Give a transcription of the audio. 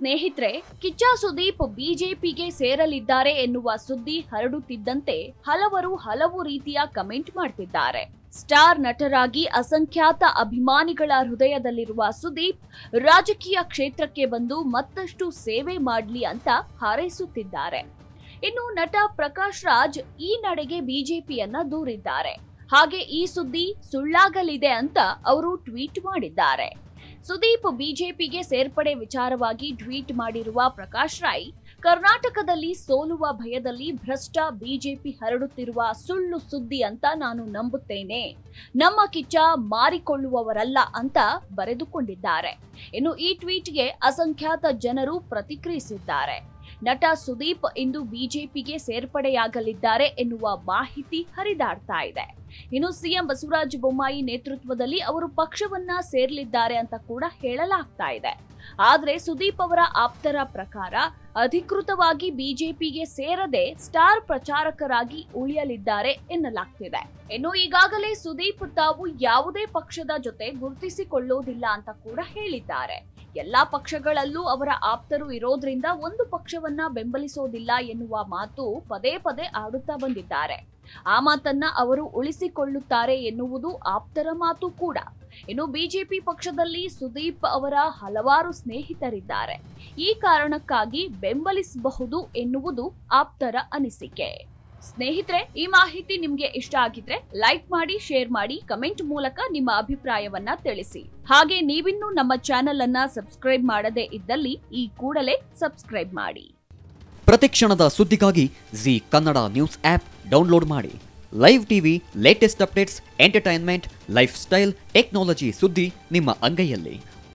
ಸ್ನೇಹಿತರೆ ಕಿಚ್ಚ ಸುದೀಪ್ ಬಿಜೆಪಿಗೆ ಸೇರಲಿದ್ದಾರೆ ಎನ್ನುವ ಸುದ್ದಿ ಹರಡುತ್ತಿದ್ದಂತೆ ಹಲವರು ಹಲವು ರೀತಿಯ ಕಮೆಂಟ್ ಮಾಡ್ತಿದ್ದಾರೆ ಸ್ಟಾರ್ ನಟರಾಗಿ ಅಸಂಖ್ಯಾತ ಅಭಿಮಾನಿಗಳ ಹೃದಯದಲ್ಲಿರುವ ಸುದೀಪ್ ರಾಜಕೀಯ ಕ್ಷೇತ್ರಕ್ಕೆ ಬಂದು ಮತ್ತಷ್ಟು ಸೇವೆ ಮಾಡ್ಲಿ ಅಂತ ಹಾರೈಸುತ್ತಿದ್ದಾರೆ ಇನ್ನು ನಟ ಪ್ರಕಾಶ್ ರಾಜ್ ಈ ನಡೆಗೆ ಬಿಜೆಪಿಯನ್ನ ದೂರಿದ್ದಾರೆ ಹಾಗೆ ಈ ಸುದ್ದಿ ಸುಳ್ಳಾಗಲಿದೆ ಅಂತ ಅವರು ಟ್ವೀಟ್ ಮಾಡಿದ್ದಾರೆ ಸುದೀಪ್ ಬಿಜೆಪಿಗೆ ಸೇರ್ಪಡೆ ವಿಚಾರವಾಗಿ ಟ್ವೀಟ್ ಮಾಡಿರುವ ಪ್ರಕಾಶ್ ರಾಯ್ ಕರ್ನಾಟಕದಲ್ಲಿ ಸೋಲುವ ಭಯದಲ್ಲಿ ಭ್ರಷ್ಟ ಬಿಜೆಪಿ ಹರಡುತ್ತಿರುವ ಸುಳ್ಳು ಸುದ್ದಿ ಅಂತ ನಾನು ನಂಬುತ್ತೇನೆ ನಮ್ಮ ಕಿಚ್ಚ ಮಾರಿಕೊಳ್ಳುವವರಲ್ಲ ಅಂತ ಬರೆದುಕೊಂಡಿದ್ದಾರೆ ಇನ್ನು ಈ ಟ್ವೀಟ್ಗೆ ಅಸಂಖ್ಯಾತ ಜನರು ಪ್ರತಿಕ್ರಿಯಿಸಿದ್ದಾರೆ ನಟ ಸುದೀಪ್ ಇಂದು ಬಿಜೆಪಿಗೆ ಸೇರ್ಪಡೆಯಾಗಲಿದ್ದಾರೆ ಎನ್ನುವ ಮಾಹಿತಿ ಹರಿದಾಡ್ತಾ ಇದೆ ಇನ್ನು ಸಿಎಂ ಬಸವರಾಜ ಬೊಮ್ಮಾಯಿ ನೇತೃತ್ವದಲ್ಲಿ ಅವರು ಪಕ್ಷವನ್ನ ಸೇರ್ಲಿದ್ದಾರೆ ಅಂತ ಕೂಡ ಹೇಳಲಾಗ್ತಾ ಇದೆ ಆದ್ರೆ ಸುದೀಪ್ ಅವರ ಆಪ್ತರ ಪ್ರಕಾರ ಅಧಿಕೃತವಾಗಿ ಬಿಜೆಪಿಗೆ ಸೇರದೆ ಸ್ಟಾರ್ ಪ್ರಚಾರಕರಾಗಿ ಉಳಿಯಲಿದ್ದಾರೆ ಎನ್ನಲಾಗ್ತಿದೆ ಇನ್ನು ಈಗಾಗಲೇ ಸುದೀಪ್ ತಾವು ಯಾವುದೇ ಪಕ್ಷದ ಜೊತೆ ಗುರುತಿಸಿಕೊಳ್ಳೋದಿಲ್ಲ ಅಂತ ಕೂಡ ಹೇಳಿದ್ದಾರೆ ಎಲ್ಲಾ ಪಕ್ಷಗಳಲ್ಲೂ ಅವರ ಆಪ್ತರು ಇರೋದ್ರಿಂದ ಒಂದು ಪಕ್ಷವನ್ನ ಬೆಂಬಲಿಸೋದಿಲ್ಲ ಎನ್ನುವ ಮಾತು ಪದೇ ಪದೇ ಆಡುತ್ತಾ ಬಂದಿದ್ದಾರೆ ಆ ಮಾತನ್ನ ಅವರು ಉಳಿಸಿಕೊಳ್ಳುತ್ತಾರೆ ಎನ್ನುವುದು ಆಪ್ತರ ಮಾತು ಕೂಡ ಇನ್ನು ಬಿಜೆಪಿ ಪಕ್ಷದಲ್ಲಿ ಸುದೀಪ್ ಅವರ ಹಲವಾರು ಸ್ನೇಹಿತರಿದ್ದಾರೆ ಈ ಕಾರಣಕ್ಕಾಗಿ ಬೆಂಬಲಿಸಬಹುದು ಎನ್ನುವುದು ಆಪ್ತರ ಅನಿಸಿಕೆ ಸ್ನೇಹಿತರೆ ಈ ಮಾಹಿತಿ ನಿಮ್ಗೆ ಇಷ್ಟ ಆಗಿದ್ರೆ ಲೈಕ್ ಮಾಡಿ ಶೇರ್ ಮಾಡಿ ಕಮೆಂಟ್ ಮೂಲಕ ನಿಮ್ಮ ಅಭಿಪ್ರಾಯವನ್ನ ತಿಳಿಸಿ ಹಾಗೆ ನೀವಿನ್ನೂ ನಮ್ಮ ಚಾನೆಲ್ ಅನ್ನ ಸಬ್ಸ್ಕ್ರೈಬ್ ಮಾಡದೇ ಇದ್ದಲ್ಲಿ ಈ ಕೂಡಲೇ ಸಬ್ಸ್ಕ್ರೈಬ್ ಮಾಡಿ ಪ್ರತಿಕ್ಷಣದ ಸುದ್ದಿಗಾಗಿ Zee Kannada news app download ಮಾಡಿ live TV latest updates entertainment life style technology ಸುದ್ದಿ ನಿಮ್ಮ ಅಂಗೈಯಲ್ಲಿ